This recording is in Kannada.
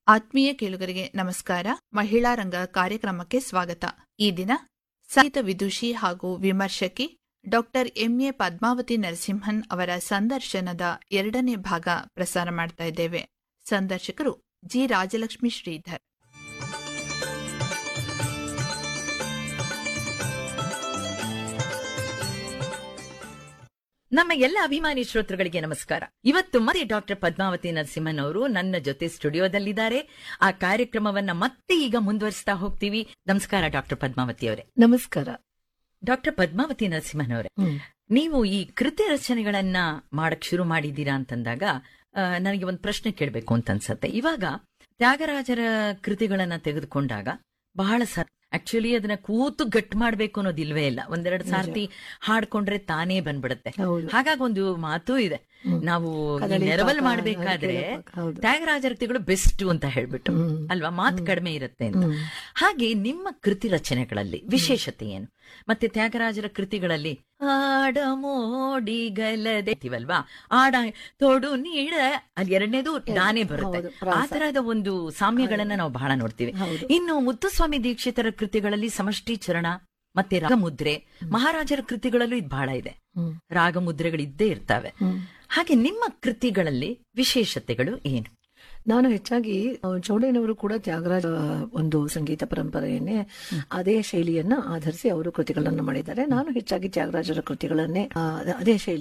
ಆತ್ಮೀಯ ಕೇಳುಗರಿಗೆ ನಮಸ್ಕಾರ ಮಹಿಳಾ ರಂಗ ಕಾರ್ಯಕ್ರಮಕ್ಕೆ ಸ್ವಾಗತ ಈ ದಿನ ಸಂಗೀತ ವಿದುಷಿ ಹಾಗೂ ವಿಮರ್ಶಕಿ ಡಾಕ್ಟರ್ ಎಂಎ ಪದ್ಮಾವತಿ ನರಸಿಂಹನ್ ಅವರ ಸಂದರ್ಶನದ ಎರಡನೇ ಭಾಗ ಪ್ರಸಾರ ಮಾಡ್ತಾ ಇದ್ದೇವೆ ಸಂದರ್ಶಕರು ಜಿ ರಾಜಲಕ್ಷ್ಮಿ ಶ್ರೀಧರ್ ನಮ್ಮ ಎಲ್ಲ ಅಭಿಮಾನಿ ಶ್ರೋತೃಗಳಿಗೆ ನಮಸ್ಕಾರ ಇವತ್ತು ಮತ್ತೆ ಡಾಕ್ಟರ್ ಪದ್ಮಾವತಿ ನರಸಿಂಹನ್ ಅವರು ನನ್ನ ಜೊತೆ ಸ್ಟುಡಿಯೋದಲ್ಲಿದ್ದಾರೆ ಆ ಕಾರ್ಯಕ್ರಮವನ್ನ ಮತ್ತೆ ಈಗ ಮುಂದುವರಿಸ್ತಾ ಹೋಗ್ತೀವಿ ನಮಸ್ಕಾರ ಡಾಕ್ಟರ್ ಪದ್ಮಾವತಿ ಅವರೇ ನಮಸ್ಕಾರ ಡಾಕ್ಟರ್ ಪದ್ಮಾವತಿ ನರಸಿಂಹನ್ ಅವರೇ ನೀವು ಈ ಕೃತಿ ರಚನೆಗಳನ್ನ ಮಾಡಕ್ ಶುರು ಮಾಡಿದ್ದೀರಾ ಅಂತಂದಾಗ ಆ, ನನಗೆ ಒಂದು ಪ್ರಶ್ನೆ ಕೇಳಬೇಕು ಅಂತ ಅನ್ಸತ್ತೆ ಇವಾಗ ತ್ಯಾಗರಾಜರ ಕೃತಿಗಳನ್ನ ತೆಗೆದುಕೊಂಡಾಗ ಬಹಳ ಸರ್ ಆಕ್ಚುಲಿ ಅದನ್ನ ಕೂತು ಗಟ್ ಮಾಡ್ಬೇಕು ಅನ್ನೋದಿಲ್ವೇ ಇಲ್ಲ ಒಂದೆರಡು ಸಾರ್ತಿ ಹಾಡ್ಕೊಂಡ್ರೆ ತಾನೇ ಬಂದ್ಬಿಡುತ್ತೆ ಹೌದು. ಹಾಗಾಗಿ ಒಂದು ಮಾತು ಇದೆ ನಾವು ಈ ಕದಳಿ ನೆರವಲ್ ಪಾಕ, ಮಾಡ್ಬೇಕಾದ್ರೆ ನವಿಲು ಪಾಕ, ಹೌದು. ತ್ಯಾಗರಾಜರ ಕೃತಿಗಳು ಬೆಸ್ಟ್ ಅಂತ ಹೇಳ್ಬಿಟ್ಟು ಹ್ಮ್. ಅಲ್ವಾ ಮಾತು ಕಡಿಮೆ ಇರುತ್ತೆ ಅಂತ ಹಾಗೆ ನಿಮ್ಮ ಕೃತಿ ರಚನೆಗಳಲ್ಲಿ ವಿಶೇಷತೆ ಏನು ಮತ್ತೆ ತ್ಯಾಗರಾಜರ ಕೃತಿಗಳಲ್ಲಿ ಆಡ ಮೋಡಿಗಲದೆ ಇವಲ್ವಾ ಆಡ ತೋಡು ನೀಡ ಅಲ್ಲಿ ಎರಡನೇದು ದಾನೆ ಬರುತ್ತೆ ಹೌದು, ಪ್ರಾಸ. ಆ ತರಹದ ಒಂದು ಸಾಮ್ಯಗಳನ್ನ ನಾವು ಬಹಳ ನೋಡ್ತೀವಿ ಹೌದು. ಇನ್ನು ಮುತ್ತುಸ್ವಾಮಿ ದೀಕ್ಷಿತರ ಕೃತಿಗಳಲ್ಲಿ ಸಮಷ್ಟಿ ಚರಣ ಮತ್ತೆ ರಾಗಮುದ್ರೆ ಮಹಾರಾಜರ ಕೃತಿಗಳಲ್ಲೂ ಇದು ಬಹಳ ಇದೆ ಹ್ಮ್. ರಾಗಮುದ್ರೆಗಳಿದ್ದೇ ಇರ್ತವೆ ಹ್ಮ್. ಹಾಗೆ ನಿಮ್ಮ ಕೃತಿಗಳಲ್ಲಿ ವಿಶೇಷತೆಗಳು ಏನು ನಾನು ಹೆಚ್ಚಾಗಿ ಆ, ಚೌಡಯ್ಯನವರು ಕೂಡ ತ್ಯಾಗರಾಜ ಆ, ಒಂದು ಸಂಗೀತ ಪರಂಪರೆಯನ್ನೇ ಅದೇ ಶೈಲಿಯನ್ನ ಆಧರಿಸಿ ಅವರು ಕೃತಿಗಳನ್ನ ಮಾಡಿದ್ದಾರೆ ನಾನು ಹೆಚ್ಚಾಗಿ ತ್ಯಾಗರಾಜರ ಕೃತಿಗಳನ್ನೇ ಆ, ಅದೇ ಶೈಲಿ